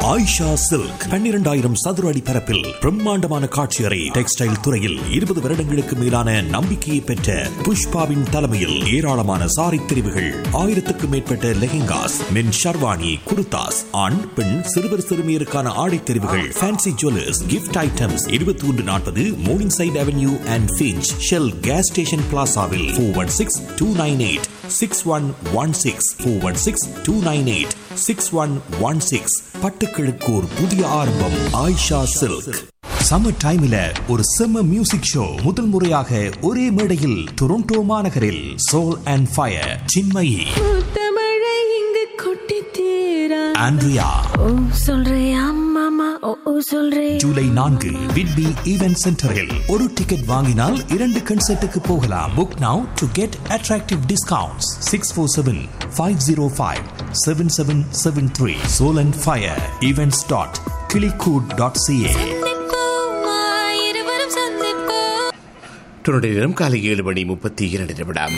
Ayesha silk பன்னிரண்டாயிரம் சதுர அடி பரப்பில் பிரம்மாண்டமான காட்சி அறை டெக்ஸ்டைல் துறையில் இருபது வருடங்களுக்கு மேலான நம்பிக்கையை பெற்ற புஷ்பாவின் தலைமையில் ஏராளமான சாரி தெரிவுகள் ஆயிரத்துக்கும் மேற்பட்ட லெஹெங்காஸ் மென் ஷர்வானி குர்தாஸ் ஆண் பெண் சிறுவர் சிறுமியருக்கான ஆடை தெரிவுகள் ஃபேன்சி ஜுவல்லர்ஸ் கிஃப்ட் ஐட்டம்ஸ் இருபத்தி ஒன்று நாற்பது Morningside avenue and Finch Shell gas station பிளாசாவில் four one six two nine eight six one one six four one six two nine eight six one one six பட்டுக்கிழக்கு ஒரு புதிய ஆரம்பம் Ayesha silk summer டைம்ல ஒரு செம்ம மியூசிக் ஷோ முதல் முறையாக ஒரே மேடையில் டொரண்டோ மாநகரில் சோல் அண்ட் ஃபயர் சின்மயி முத்தமழை இங்கு கொட்டி தீரா ஆண்ட்ரியா ஓ சொல்றியா மாமா ஓ ஓ சொல்றே ஜூலை நான்கு விட்பி ஈவென்ட் சென்டரில் ஒரு டிக்கெட் வாங்கினால் இரண்டு கன்சர்ட்டுக்கு போகலாம் book now to get attractive discounts six four seven five zero five seven seven seven three soul and fire events dot கிளிகூட் டாட் சிஏ இருவரும் சந்திப்போ தொடர் நேரம் காலை ஏழு மணி முப்பத்தி இரண்டு நிமிடம்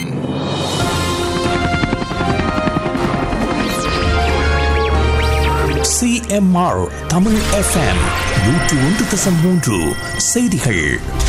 சிஎம்ஆர் தமிழ் எஃப்எம் நூற்று ஒன்று தசம் மூன்று செய்திகள்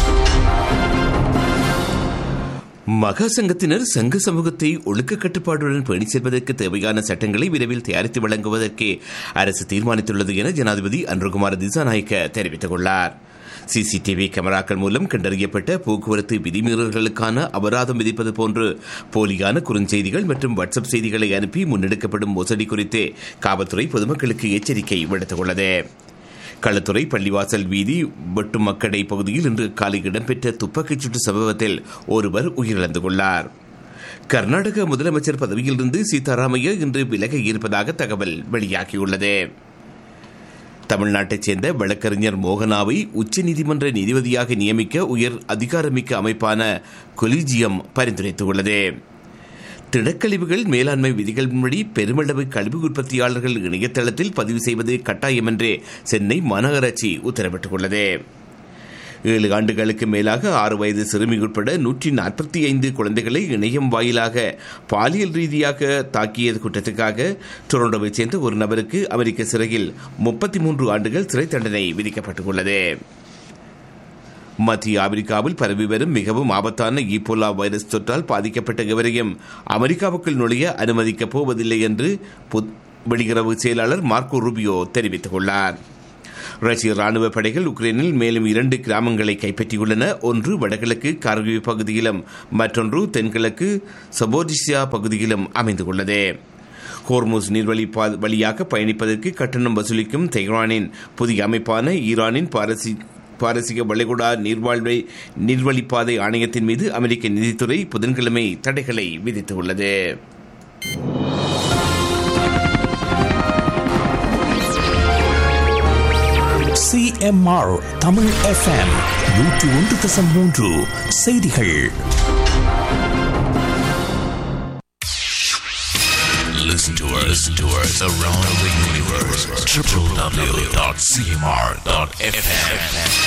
மகா சங்கத்தினர் சங்க சமூகத்தை ஒழுக்க கட்டுப்பாடுடன் பேணி செல்வதற்கு தேவையான சட்டங்களை விரைவில் தயாரித்து வழங்குவதற்கு அரசு தீர்மானித்துள்ளது என ஜனாதிபதி அன்ருகுமார் திசாநாயக்க தெரிவித்துள்ளார் சிசிடிவி கேமராக்கள் மூலம் கண்டறியப்பட்ட போக்குவரத்து விதிமீறல்களுக்கான அபராதம் விதிப்பது போன்று போலியான குறுஞ்செய்திகள் மற்றும் வாட்ஸ்அப் செய்திகளை அனுப்பி முன்னெடுக்கப்படும் மோசடி குறித்து காவல்துறை பொதுமக்களுக்கு எச்சரிக்கை விடுத்துள்ளது களத்துறை பள்ளிவாசல் வீதி வெட்டுமக்கடை பகுதியில் இன்று காலை இடம்பெற்ற துப்பாக்கிச் சூட்டு சம்பவத்தில் ஒருவர் உயிரிழந்துள்ளார் கர்நாடக முதலமைச்சர் பதவியிலிருந்து சீதாராமையா இன்று விலக இருப்பதாக தகவல் வெளியாகியுள்ளது தமிழ்நாட்டைச் சேர்ந்த வழக்கறிஞர் மோகனாவை உச்சநீதிமன்ற நீதிபதியாக நியமிக்க உயர் அதிகாரமிக்க அமைப்பான கொலிஜியம் பரிந்துரைத்துள்ளது திடக்கழிவுகள் மேலாண்மை விதிகளின்படி பெருமளவு கழிவு உற்பத்தியாளர்கள் இணையதளத்தில் பதிவு செய்வது கட்டாயம் என்று சென்னை மாநகராட்சி உத்தரவிட்டுள்ளது ஏழு ஆண்டுகளுக்கு மேலாக ஆறு வயது சிறுமி உட்பட நூற்றி நாற்பத்தி ஐந்து குழந்தைகளை இணையம் வாயிலாக பாலியல் ரீதியாக தாக்கியது குற்றத்துக்காக டொரண்டோவைச் சேர்ந்த ஒரு நபருக்கு அமெரிக்க சிறையில் முப்பத்தி மூன்று ஆண்டுகள் சிறை தண்டனை விதிக்கப்பட்டுள்ளது மத்திய ஆப்பிரிக்காவில் பரவி வரும் மிகவும் ஆபத்தான ஈபோலா வைரஸ் தொற்றால் பாதிக்கப்பட்ட எவரையும் அமெரிக்காவுக்குள் நுழைய அனுமதிக்கப் போவதில்லை என்று வெளியுறவு செயலாளர் மார்க்கோ ரூபியோ தெரிவித்துள்ளார் ரஷ்ய ராணுவ படைகள் உக்ரைனில் மேலும் இரண்டு கிராமங்களை கைப்பற்றியுள்ளன ஒன்று வடகிழக்கு கார்கிவ் பகுதியிலும் மற்றொன்று தென்கிழக்கு சபோடிசியா பகுதியிலும் அமைந்துள்ளது ஹோர்முஸ் நீர்வழி வழியாக பயணிப்பதற்கு கட்டணம் வசூலிக்கும் தெஹ்ரானின் புதிய அமைப்பான ஈரானின் பாரசி பாரசீக வளைகுடா நீர்வாழ்வை நீர்வழிப்பாதை ஆணையத்தின் மீது அமெரிக்க நிதித்துறை புதன்கிழமை தடைகளை விதித்துள்ளது சிஎம்ஆர் தமிழ் எஃப்எம் நூற்று ஒன்று தசம் மூன்று செய்திகள் Listen to us, listen to us around the universe. www.cmr.fm.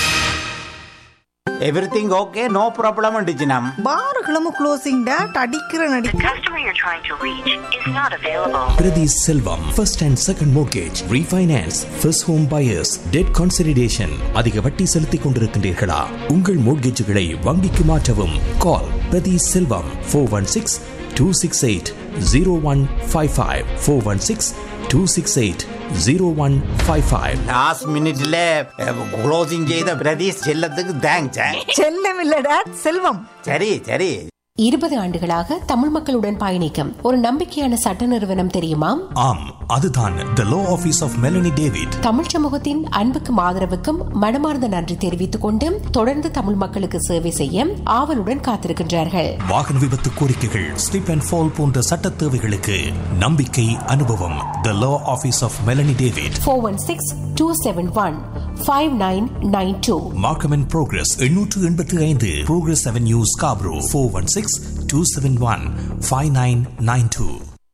Everything okay no problem டிஜினம் பாருகளும் க்ளோசிங் டேட் அடிக்கிற நடி The customer you're trying to reach is not available. Prathi Selvam first and second mortgage refinance first home buyers debt consolidation அதிக வட்டி செலுத்திக் கொண்டிருக்கின்றீர்களா உங்கள் மோர்கேஜுகளை வங்கிக்கு மாற்றவும் call Prathi Selvam four one six two six eight zero one five five four one six two six eight zero one five five last மினிட்ல closing செய்த பிரதீஷ் செல்லத்துக்கு thanks செல்லம் இல்ல டேட் செல்வம் சரி சரி இருபது ஆண்டுகளாக தமிழ் மக்களுடன் பயணிக்கும் ஒரு நம்பிக்கையான சட்ட நிறுவனம் தெரியுமா ஆம் அதுதான் the law office of Melanie David தமிழ் சமூகத்தின் அன்புக்கும் ஆதரவுக்கும் மனமார்ந்த நன்றி தெரிவித்துக் கொண்டு தொடர்ந்து தமிழ் மக்களுக்கு சேவை செய்ய ஆவலுடன் காத்திருக்கின்றார்கள் வாகன விபத்து கோரிக்கைகள் ஸ்லிப் அண்ட் ஃபால் போன்ற சட்ட தேவைகளுக்கு நம்பிக்கை அனுபவம் the law office of Melanie David four one six two seven one five nine nine two Markham and Progress எண்ணூற்று எண்பத்தி ஐந்து Progress avenue Scarborough four one six two seven one five nine nine two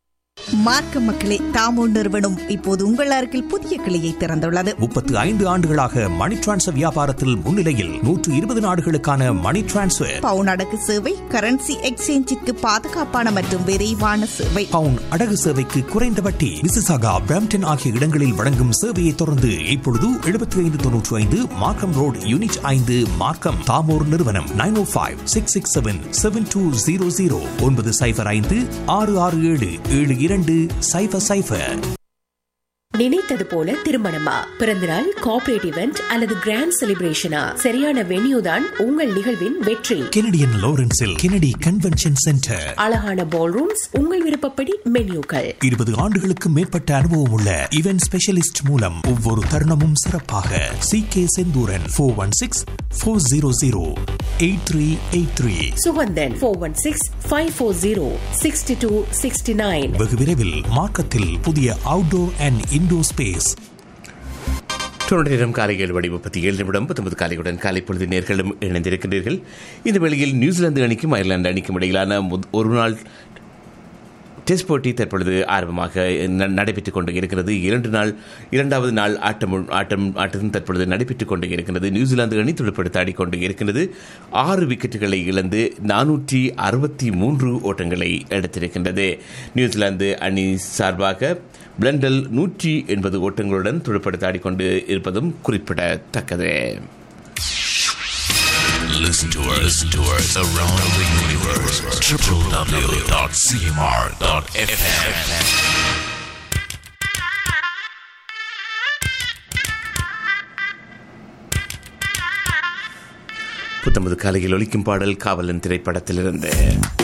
மார்க்க மக்களே தாமோ நிறுவனம் இப்போது உங்கள் அருகில் புதிய கிளையை திறந்துள்ளது முப்பத்து ஐந்து ஆண்டுகளாக மணி டிரான்ஸ்ஃபர் வியாபாரத்தில் முன்னிலையில் நூற்று இருபது நாடுகளுக்கான மணி டிரான்ஸ்ஃபர் பவுன் அடகு சேவை கரன்சி எக்ஸ்சேஞ்சிற்கு பாதுகாப்பான மற்றும் விரைவான சேவை பவுன் அடகு சேவைக்கு குறைந்த வட்டி விசிசாகா பிரம்டன் ஆகிய இடங்களில் வழங்கும் சேவையை தொடர்ந்து இப்பொழுது எழுபத்தி ஐந்து தொன்னூற்றி ஐந்து மார்க்கம் ரோட் யூனிட் ஐந்து மார்க்கம் தாமோர் நிறுவனம் nine o five six six seven seven two zero zero ஒன்பது சைபர் ஐந்து ஆறு ஆறு ஏழு ஏழு இரண்டு சைபர் சைபர் நினைத்தது போல திருமணமா பிறந்தநாள் கார்ப்பரேட் இவெண்ட் அல்லது கிராண்ட் செலிப்ரேஷனா சரியான வென்யூ தான் உங்கள் நிகழ்வின் வெற்றி கெனடியன் லாரன்ஸில் கெனடி கன்வென்ஷன் சென்டர் அழகான பால் ரூம்ஸ் உங்கள் விருப்பப்படி மென்யூக்கள் இருபது ஆண்டுகளுக்கு மேற்பட்ட அனுபவம் உள்ள இவென்ட் ஸ்பெஷலிஸ்ட் மூலம் ஒவ்வொரு தருணமும் சிறப்பாக C K Senthuran four one six four zero zero eight three eight three Suganthan four one six five four zero sixty two sixty nine வெகு விரைவில் மார்க்கத்தில் புதிய அவுட்டோர் அண்ட் இன்டோர் ஸ்பேஸ் தொடர் நேரம் காலை ஏழு மணி முப்பத்தி ஏழு நிமிடம் பத்தொன்பது காலையுடன் காலை பொழுது நேர்களும் இணைந்திருக்கின்றீர்கள் இந்த வேளையில் நியூசிலாந்து அணிக்கும் அயர்லாந்து அணிக்கும் இடையிலான முத்- ஒரு நாள் டெஸ்ட் போட்டி தற்பொழுது ஆரம்பமாக ந- நடைபெற்றுக் கொண்டு இருக்கிறது இரண்டு நாள் இரண்டாவது நாள் ஆட்டம் ஆட்டம் ஆட்டம் தற்பொழுது நடைபெற்றுக் கொண்டு இருக்கிறது நியூசிலாந்து அணி துடுப்படுத்த ஆடிக்கொண்டு இருக்கின்றது ஆறு விக்கெட்டுகளை இழந்து நானூற்றி அறுபத்தி மூன்று ஓட்டங்களை எடுத்திருக்கின்றது நியூசிலாந்து அணி சார்பாக பிளண்டல் நூற்றி எண்பது ஓட்டங்களுடன் துடுப்படுத்த ஆடிக்கொண்டு இருப்பதும் குறிப்பிடத்தக்கது Listen to us, listen to us around the universe. www.cmr.fm. புத்தமது காலையில் ஒலிக்கும் பாடல் காவலன் திரைப்படத்திலிருந்து